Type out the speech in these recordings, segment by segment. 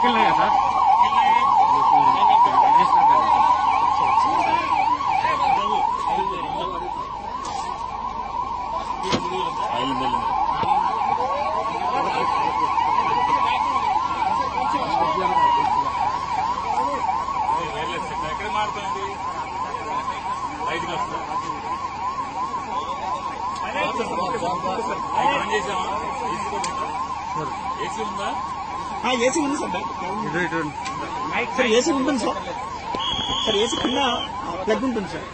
కిల్నాయా sir ఎక్కడ మారుతుంది ఐదుకి వస్తా ఆన్ చేసామా ఏసీ ఉందా ఏసీ ఉంది సార్ ఇటు ఇటు సార్ ఏసీ ఉంటుంది సార్ సార్ ఏసీ కింద ప్లగ్ ఉంటుంది సార్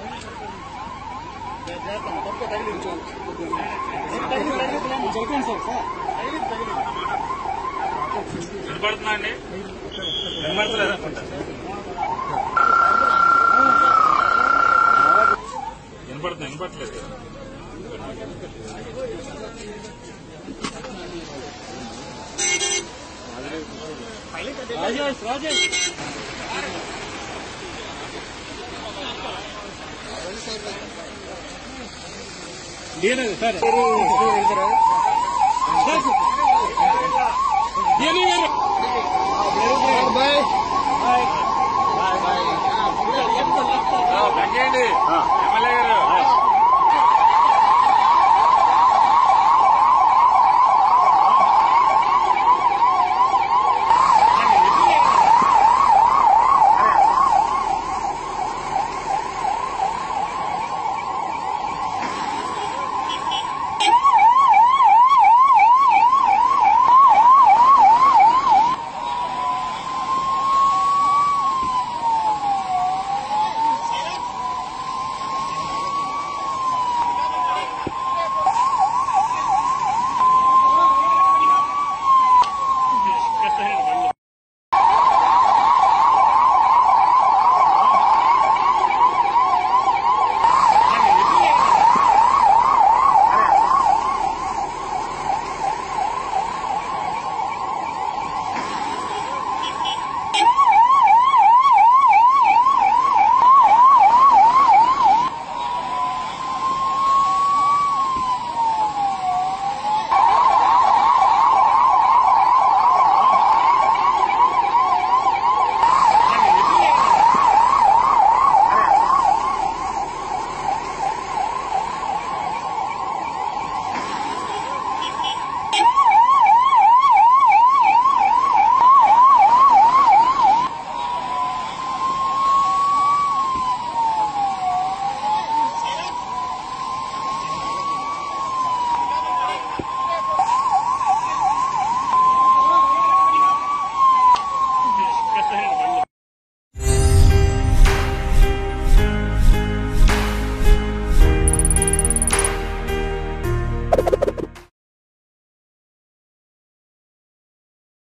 చెప్పండి సార్ సార్ వినపడుతుందా అండి వినపడతలేదు అనుకుంటా వినపడుతుంది వినపడలేదు రాజేష్ రాజేష్ సార్ బంద్ చేయండి ఎమ్మెల్యే గారు